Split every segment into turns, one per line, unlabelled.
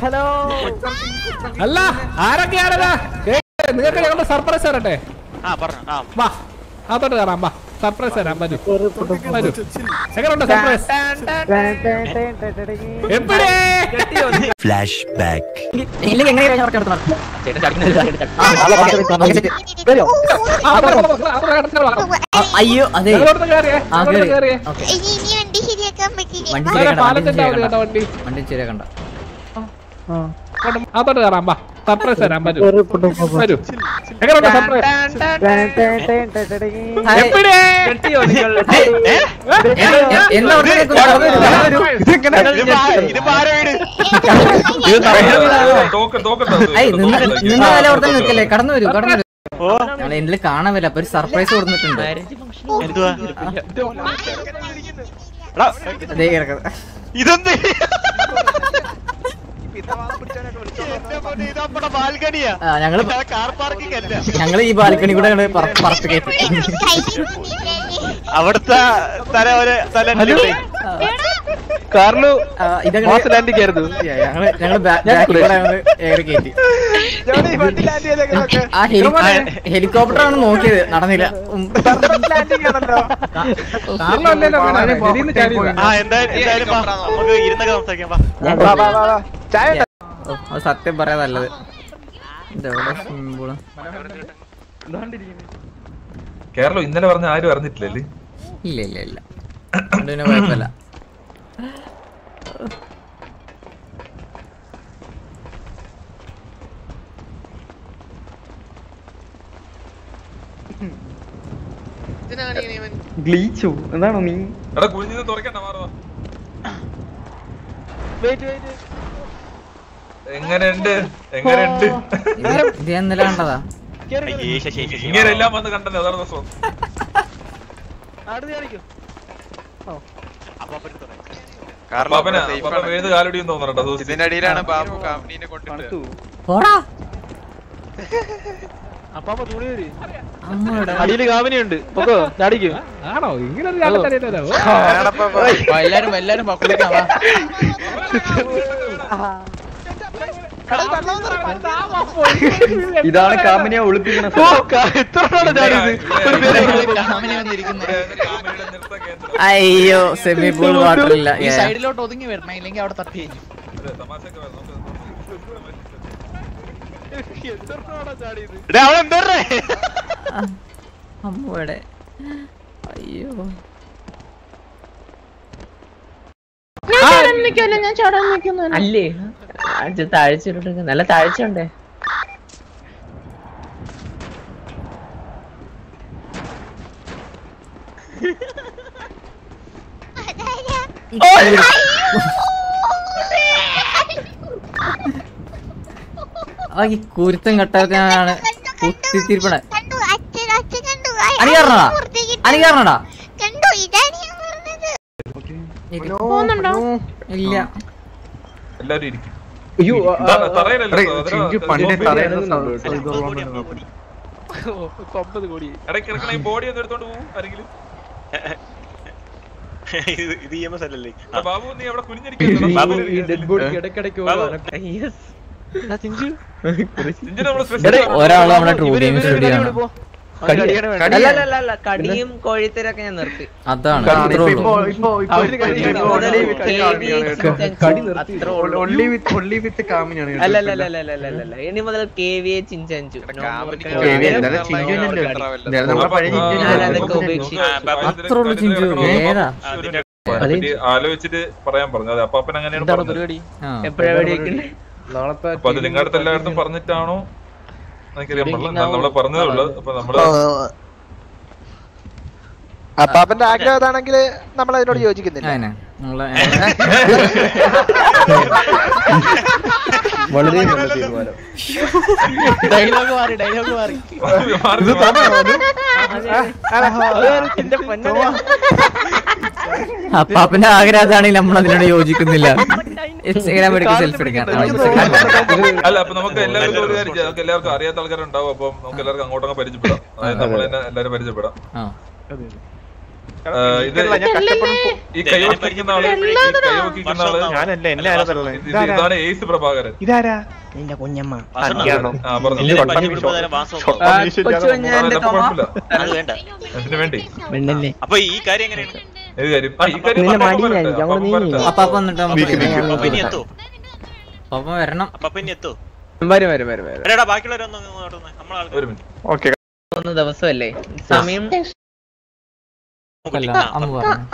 Hello
അല്ല ആരൊക്കെയാണത് നിങ്ങൾക്ക് ഞങ്ങളുടെ സർപ്രൈസ് തരട്ടെ
ആ പറഞ്ഞു ആ
വാ അതോട്ട് കയറാം വാ സർപ്രൈസ് തരാം വരൂ വരൂ എങ്ങനെയുണ്ട് സർപ്രൈസ് എപ്പിടേ
ഇല്ലെങ്കിൽ എങ്ങനെ കഴിഞ്ഞ ഉറക്കം എടുത്തണം അയ്യോ അതെ ആ കേറി ഓക്കെ
ഇനി ഇനി വണ്ടി ശരിയാക്കാൻ പറ്റില്ല
വണ്ടി ശരിയാക്കണ്ട വണ്ടി
പാലത്തിന്റെ അവിടെ
ശരിയാക്കണ്ട
വണ്ടി
വണ്ടി ശരിയാക്കണ്ട
അതോട്ട് കയറാം വാ സർപ്രൈസ് തരാം വരൂ വരൂ എങ്ങനെയുണ്ട് സർപ്രൈസ്
ഹായ്.
എപ്പിടേ
എ- എന്താ ഉടനെ നിൽക്കുന്നു? കടന്നു വരൂ, കടന്നു വരൂ.
ഇതിപ്പോ ആരെ വീട്
ഐ നിന്ന് നിന്ന് വില ഓർത്ത് നിൽക്കല്ലേ കടന്നു വരൂ കടന്നു വരൂ ഞങ്ങൾ എന്തിൽ കാണാൻ വല്ല അപ്പൊ ഒരു സർപ്രൈസ് കൊടുത്തിട്ടുണ്ട്
എന്തുവാ
അതേ കിടക്കുന്നത്
ഇതെന്ത് ഇതപ്പടെ ബാൽക്കണിയാ
ആ, ഞങ്ങള്
കാർ പാർക്കിംഗ് അല്ല
ഞങ്ങൾ ഈ ബാൽക്കണി കൂടെ ഞങ്ങള് പറ- പറത്ത് കയറ്റി
അവിടുത്തെ തല ഒരു തല
കാറില്
ആ, ഇതങ്ങനെ
മാസ് ലാൻഡിംഗ് ആയിരുന്നു
ഞങ്ങള് ഞങ്ങള് ബാ- ബാക്കിൽ കൂടെ ഞങ്ങള് എയർ കയറ്റി ആ ഹെലി ഹെലികോപ്റ്റർ ആണ് നോക്കിയത് നടന്നില്ല ഉം.
കാറിലല്ലല്ലോ വീണത്. വെളിയിൽ നിന്ന് ചാടിയതാ.
ആ എന്തായാലും എന്തായാലും വാ, നമുക്ക് ഇരുന്നൊക്കെ സംസാരിക്കാം വാ
ഓ, അത് സത്യം പറയാ നല്ലത് ഇതെവിടെ സിമ്പിള്
കേരളം ഇന്നലെ പറഞ്ഞ ആരും അറിഞ്ഞിട്ടില്ലല്ലേ
ഇല്ല ഇല്ല ഇല്ല അതുകൊണ്ട് പിന്നെ കുഴപ്പമില്ല
ഗ്ലീച്ചു എന്താണോ നീ
എടാ കുഴിഞ്ഞത് തുറക്കണ്ട മാറുവാ എങ്ങനെയുണ്ട് എങ്ങനെയുണ്ട്
ഇത് ഇത് ഞാൻ ഇന്നലെ കണ്ടതാ
അയ്യേ, ശശി, ശശി, ശശി.
ഇങ്ങനെ എല്ലാം വന്ന് കണ്ടത് അതാണ് രസം
അപ്പൊ അപ്പൊ എടുത്തോ.
പാപ്പന പാപ്പ വീഴുന്ന കാലടിയും തോന്നണട്ടോ ദോസ്തി
ഇതിന്റെ അടിയിലാണ് ബാബു കാമിനീനെ കൊണ്ടിട്ട്
പോടാ
അപ്പാപ്പ തുണി വരി
അമ്മയുടെ
അടിയില് കാമിനിയുണ്ട് പൊക്കോ ചാടിക്കോ
ആണോ ഇങ്ങനെ ഒരു ചാട്ടം തടിയല്ലോ
എല്ലാരും എല്ലാരും കുളിക്കാൻ വാ
ഇതാണ് കാമിനിയെ ഒളിപ്പിക്കണ എത്ര ചാടിയത്
കാമിനി വന്നിരിക്കുന്നത്
അയ്യോ സെമി പൂൾ വാട്ടർ ഇല്ല
ഈ
Yeah.
സൈഡിലോട്ട് ഒതുങ്ങി വരണം ഇല്ലെങ്കിൽ അവിടെ തപ്പി കഴിഞ്ഞു
എടാ, അവൻ എന്തോരേ?
ആ, അമ്മയുടെ അയ്യോ
അല്ലേ താഴ്ച നല്ല താഴ്ച ഉണ്ടേ
ആ ഈ കുരുത്തം കട്ടത്തിനാണ് കുത്തിത്തിരിപ്പണ
കണ്ടു അച്ഛൻ അച്ഛൻ കണ്ടു
അനി കാരണടാ അനി കാരണടാ
കണ്ടു ഇതാണ് ഞാൻ പറഞ്ഞത്
ഇല്ല
എല്ലാരും ഇരിക്കും
അയ്യോ
ഇതാണ് തറയിലല്ലേ
പണ്ടേ
സോഫയില്
കോടി
ഇടയ്ക്ക് ഇറക്കണ ഈ ബോഡി ഒന്ന് എടുത്തോണ്ട് പോകും ആരെങ്കിലും
ഇത് ഇത് EMS അല്ലല്ലേ ആ.
എടാ, ബാബു നീ അവിടെ കുനിഞ്ഞിരിക്കുന്നു ബാബു
ഈ ഡെഡ് ബോഡി ഇടയ്ക്കിടയ്ക്ക്
ബാബു,
ചിഞ്ചു
ചിഞ്ചിനെ നമ്മള് special
ഒരാള് നമ്മുടെ ട്രൂ ഗെയിം സ്റ്റുഡിയോ ആണ്
അല്ല കടിയും കോഴിത്തരൊക്കെ ഞാൻ നിർത്തി
അതാണ് അത്രേ ഉള്ളൂ
ഒള്ളി വിത്ത് ഒള്ളി വിത്ത് കാമിനിയാണ്
അല്ല അല്ല അല്ല അല്ല അല്ല അല്ല ഇനി മുതൽ കെ വി എ ചിഞ്ചഞ്ചു
നമ്മളെ പഴയ
ഞാനതൊക്കെ
ചിഞ്ചു
ഉപേക്ഷിച്ചു
ആ, ബാബു ഇതിന്
അത്രേ ഉള്ളൂ ചിഞ്ചു
ഇതിന്
ഏതാ
ഇതിനെ പറ്റി ആലോചിച്ചിട്ട് പറയാൻ പറഞ്ഞു അത് അപ്പാപ്പൻ അങ്ങനെയാണ്
എന്താണ്
പറഞ്ഞത്
പരിപാടി
ആ
എപ്പോഴാ വെടിവെക്കണ്ടേ
നാളത്തെ
അപ്പൊ അത് നിങ്ങളുടെ എല്ലായിടത്തും പറഞ്ഞിട്ടാണോ എനിക്കറിയാൻ പാടില്ല നമ്മള് പറഞ്ഞതേ ഉള്ളൂ അപ്പൊ നമ്മള്
അപ്പാപ്പന്റെ ആഗ്രഹം അതാണെങ്കിൽ നമ്മൾ അതിനോട് യോജിക്കുന്നില്ല
അതിനെ നമ്മളെ
വളരെ നല്ല തീരുമാനം
ഡയലോഗ് മാറി ഡയലോഗ് മാറി
മാറി
അപ്പാപ്പന്റെ ആഗ്രഹം അതാണെങ്കിൽ നമ്മൾ അതിനോട് യോജിക്കുന്നില്ല ഇൻസ്റ്റാഗ്രാം എടുത്ത് സെൽഫി എടുക്കാൻ ആ, Instagram.
അല്ല അപ്പൊ നമുക്ക് എല്ലാവർക്കും ഒരു കാര്യം ചെയ്യാം നമുക്ക് എല്ലാവർക്കും അറിയാത്ത ആൾക്കാരുണ്ടാവും അപ്പം നമുക്ക് എല്ലാവർക്കും അങ്ങോട്ടങ്ങ് പരിചയപ്പെടാം അതായത് നമ്മൾ തന്നെ എല്ലാവരും പരിചയപ്പെടാം
ആ
ആ, ഇത് ഈ കൈവക്കിക്കുന്ന ആള് ഈ കൈവക്കിക്കുന്ന ആള്
ഞാനല്ല എന്നെ ആരാ തള്ളേ
ഇത് ഇതാണ് എയ്സ് പ്രഭാകരൻ
ഇതാരാ
നിന്റെ കുഞ്ഞമ്മ
അനിയാണോ
ആ പറഞ്ഞു
എല്ലാവരും പരിചയപ്പെടുമ്പോ നേരെ വാസം നോക്കും.
കൊച്ചു കുഞ്ഞാന്റെ
അപ്പൊ
തോമ
കുഴപ്പമില്ല
അത് വേണ്ട
അതിന് വേണ്ടി
പെണ്ണല്ലേ
അപ്പൊ ഈ കാര്യം എങ്ങനെയാണ്
ഏത് കാര്യം ആ ഈ കാര്യം
നിന്നെ
പറഞ്ഞാ
മടിയിലായിരിക്കും,
പോരട്ടെ.
അങ്ങോട്ട്
അപ്പം
നീങ്ങി.
പോരട്ടെ.
അപ്പാപ്പ വന്നിട്ട് നമുക്ക്
അപ്പൊ ഇനി എത്തോ
അപ്പാപ്പ വരണം
അപ്പൊ ഇനി എത്തോ
വരും വരും വരും വരും
എടാ ബാക്കിയുള്ളവരൊന്നും ഇങ്ങോട്ട് വന്നേ. നമ്മളെ ആൾക്കാർ
ഒരു മിനിറ്റ്
ഓക്കെ
മൂന്ന് ദിവസമല്ലേ സമയം
അല്ല, അമ്മ പറഞ്ഞു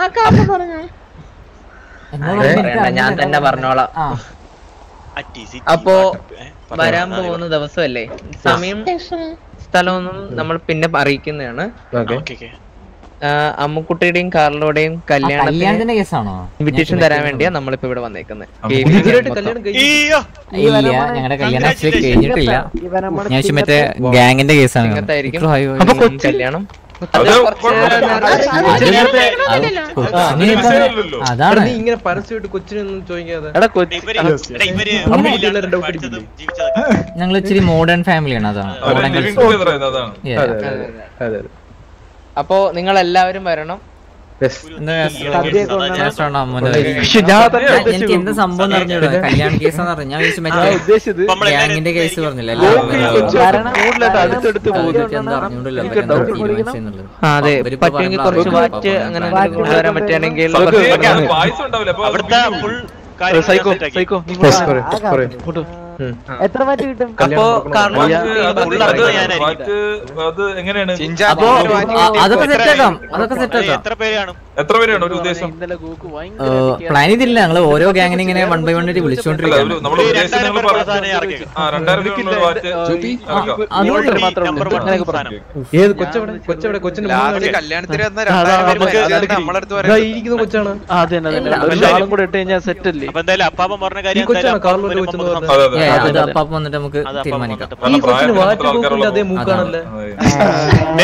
എന്നോട്
ആരും
എനിക്ക്
പറയണ്ട, ഞാൻ തന്നെ പറഞ്ഞോളാം
ആ
അറ്റി സിറ്റി
അപ്പോ
ഏ,
വരാൻ
പറഞ്ഞോ,
പോകുന്ന ദിവസമല്ലേ സമയം സ്ഥലമൊന്നും നമ്മൾ പിന്നെ അറിയിക്കുന്നതാണ്
ഓക്കേ, ഓക്കേ.
ആ, അമ്മുക്കുട്ടിയുടെയും കാർലോടെയും
ആ,
കല്യാണത്തിന്
കല്യാണത്തിന്റെ കേസാണോ
ഇൻവിറ്റേഷൻ തരാൻ വേണ്ടിയാ നമ്മളിപ്പോ ഇവിടെ വന്നേക്കുന്നത്
ഈയ്യോ.
ഇല്ല ഞങ്ങളുടെ കല്യാണം ആക്ച്വലി കഴിഞ്ഞിട്ടില്ല ഞാൻ വെച്ചാൽ മറ്റേ ഗാങ്ങിന്റെ കേസാണ്
സിംഗത്തായിരിക്കും
ഇത്ര ആയി പോയി.
കല്യാണം
അത് കുഴപ്പമില്ല.
അത് അത് കൊച്ചിന്
അത്
ഇപ്പൊ-
വിഷയമല്ലല്ലോ.
അതാണ്
നീ ഇങ്ങനെ പരസ്യമായിട്ട് കൊച്ചിനൊന്നും ചോദിക്കാതെ
എടാ കൊച്ചി
ഇവര് എടാ, ഇവര് അമ്മയില്ലാണ്ട് പഠിച്ചതും ജീവിച്ചതൊക്കെ
ഞങ്ങൾ ഇച്ചിരി മോഡേൺ ഫാമിലിയാണ് അതാണ്
അവര്
മോഡേൺ
living together ആയിരുന്നു, അതാണ്
Yeah.
അതെ അതെ അതെ അതെ
അപ്പോ നിങ്ങൾ എല്ലാവരും വരണം
എന്താ
സദ്യയൊക്കെ കൊണ്ടുവരണം.
രസമാണ് അമ്മൂന്റെ
പക്ഷെ ഞാൻ തന്നെ
ഞാൻ- എനിക്ക് എന്താ സംഭവം എന്ന് അറിഞ്ഞൂടാ കല്യാൺ കേസ് എന്ന് പറഞ്ഞു ഞാൻ വിളിച്ചു മറ്റേ
ഉദ്ദേശിച്ചത്
ഗാങ്ങിന്റെ കേസ് പറഞ്ഞില്ല
കൂടുതലായിട്ട് അടുത്തടുത്ത് പോകുന്നു
എന്താ അറിഞ്ഞൂടല്ലോ എന്താ തീരുമാനിച്ചെന്നുള്ളത്
ആ, അതെ
അവരിപ്പോ
പറ്റുമെങ്കിൽ
പറഞ്ഞ
കുറച്ച്
ആൾക്കാര്
വാറ്റ്
പാപ്പ
അങ്ങനെ
വാറ്റ്
കൊണ്ടുവരാൻ പറ്റുകയാണെങ്കിൽ
സത്യം,
കുറച്ച്
അത് പായസം ഉണ്ടാവില്ല അപ്പൊ അത്
അവിടുത്തെ
കുടിക്കും.
ഫുൾ കാര്യം
സൈക്കോ
set ആക്കി.
സൈക്കോ
എത്ര മാറ്റി കിട്ടും
അപ്പോ കാർലോ
വാറ്റ് അത്
full
അത്
അറിഞ്ഞത് ഞാനായിരിക്കും.
വാറ്റ് അത് എങ്ങനെയാണ്
അപ്പൊ ആ, അതൊക്കെ സെറ്റാക്കാം അതൊക്കെ
ഏ,
സെറ്റാക്കാം
എത്ര പേര് കാണും
എത്ര പേരാണ് ഒരു ഉദ്ദേശം
പ്ലാൻ ചെയ്തില്ല ഞങ്ങള് ഓരോ ഗാങ്ങിനെ ഇങ്ങനെ വൺ ബൈ വൺ ആയിട്ട്
അല്ല,
വിളിച്ചോണ്ടിരിക്കുകയാണ്
ഒരു- നമ്മുടെ
ഒരു
ഉദ്ദേശം
രണ്ടായിരം
നിങ്ങൾ
പേർ
പറഞ്ഞു
സാധനം ഇറക്കിയേക്കും.
ആ രണ്ടായിരം രൂപ വാറ്റ് ഇറക്കാം
അതുകൊണ്ട്
Quality number one സാധനം.
ഏത് കൊച്ചവിടെ കൊച്ചവിടെ കൊച്ചിന്റെ മുന്നിൽ
കല്യാണത്തിന് വന്ന
ഇതാ ഈ ഇരിക്കുന്ന കൊച്ചാണ്
ആളും കൂടെ ഇട്ട് കഴിഞ്ഞാൽ സെറ്റ് അല്ലേ
അപ്പൊ എന്തായാലും അപ്പാപ്പൻ പറഞ്ഞ
ഈ
കാര്യം
കൊച്ചാണ്
എന്തായാലും
കാർലോന്റെ
അപ്പാപ്പൻ
കൊച്ചെന്ന്
വരുമ്പോ
പറഞ്ഞത്.
അതെ അതെ
Yeah,
അതെ.
അത് അപ്പാപ്പ വന്നിട്ട് നമുക്ക്
അത് അപ്പാപ്പൻ
തീരുമാനിക്കാം
വന്നിട്ട്
നല്ല
ഈ കൊച്ചിന്
പ്രായത്തിന്
വാറ്റ്
ആൾക്കാരുള്ള
പോക്കില്ല അതേ മൂക്കാണല്ലേ
അതെ.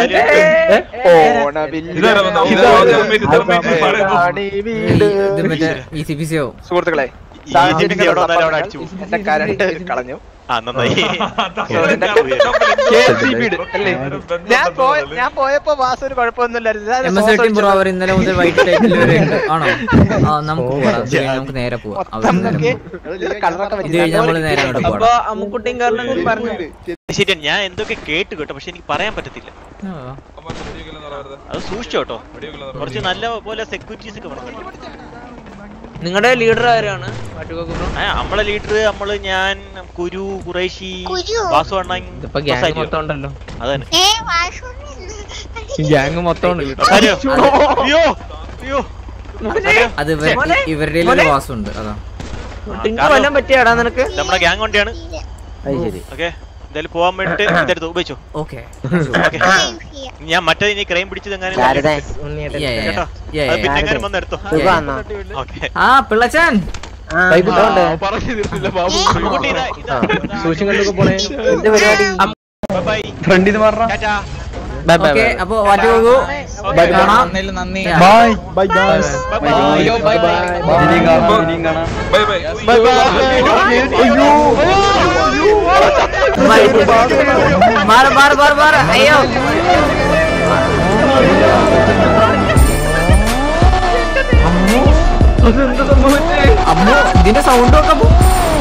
ഓണവില്ല
ഇതാരാ വന്നത്? ഇത് തെർമേറ്റ്, തെർമേറ്റ് പറയുന്നു.
ആണ് ഈ വീട്
ഇത് മറ്റേ ഇ സി പി സി ആവും
സുഹൃത്തുക്കളെ
ഈ ജിമിക്ക് എവിടെ വന്നാലും അവിടെ അടിച്ചു പോകും.
എന്റെ കരണ്ട് കളഞ്ഞു
ആ നന്നായി
അല്ലേ ഞാൻ പോയ ഞാൻ പോയപ്പോ വാസം ഒരു കുഴപ്പമൊന്നുമില്ലായിരുന്നു
എം എസ് എയ്റ്റീൻ പ്രോ അവർ ഇന്നലെ മുതൽ വൈകിട്ട് ടൈറ്റിൽ വരെ ഉണ്ട് ആണോ ആ നമുക്ക് പോവാം അത് കഴിഞ്ഞ് നമുക്ക് നേരെ പോവാം അവർ നേരെ പോവാം.
കളറൊക്കെ
ഇത് കഴിഞ്ഞ് നമ്മള് നേരെ അങ്ങോട്ട്
അപ്പൊ
പോവാം
അമ്മുക്കുട്ടിയും കാർലോയും കൂടി പറഞ്ഞു
ശരിയാണ് ഞാൻ എന്തൊക്കെ കേട്ട് കേട്ടോ പക്ഷെ എനിക്ക് പറയാൻ പറ്റത്തില്ല
ആ.
അത് സൂക്ഷിച്ചോ കേട്ടോ കുറച്ച് നല്ല പോലെ സെക്യൂരിറ്റീസ് ഒക്കെ വേണം കേട്ടോ.
നിങ്ങളുടെ ലീഡർ ആരാണ് വാട്ടുകോക്ക്
ആ, നമ്മളെ ലീഡർ നമ്മള് ഞാൻ കുരു കുറേശി
കുരു?
വാസു അണ്ണൻ
ഇതിപ്പോ ഗ്യാങ് മൊത്തം ഉണ്ടല്ലോ
അതന്നെ
ഏ വാസു
ഗ്യാങ് മൊത്തം ഉണ്ട്
അയ്യോ അയ്യോ അയ്യോ
അത് ഇവർ- ഇവരുടെ ഒരു വാസമുണ്ട് അതാ
ടിങ്കു കൊല്ലാൻ പറ്റിയാടാ നിനക്ക്
നമ്മുടെ ഗ്യാങ് വണ്ടിയാണ്
അത് ശരി
ഓക്കെ എന്തായാലും പോവാൻ വേണ്ടിട്ട് ഇതെടുത്ത് ഉപയോഗിച്ചോ
ഓക്കെ
ഓക്കെ ഞാൻ മറ്റേ ഇനി ക്രൈം പിടിച്ചത് എങ്ങാനും
ശാരദേ
കേട്ടോ അത് പിന്നെ എങ്ങാനും വന്ന് എടുത്തോ
സുഖാന്നോ
ഓക്കെ
ആ പിള്ളച്ചാൻ
ആ
കൈക്കുട്ടാണ്ടേ
പറഞ്ഞു തീർന്നില്ല ബാബു ഇതാ ഇതാ
സൂക്ഷ്യം കണ്ടൊക്കെ പോണേ
എന്ത് പരിപാടി
ബൈ
ഫ്രണ്ടിൽ നിന്ന് പറഞ്ഞ
ടാറ്റാ
ഓക്കെ അപ്പൊ വാറ്റ് പോകു
ഓക്കെ
കാണാം
നന്ദി നന്ദി
ബൈ ബൈ ബൈ
ബൈ
അയ്യോ ബൈ ബൈ
ഇനിയും കാണാം ഇനിയും കാണാം
ബൈ ബൈ
ബൈ ബൈ
മാറ മാറ മാറ മാറ അയ്യോ അമ്മോ ഇതിന്റെ സൗണ്ട് നോക്കാം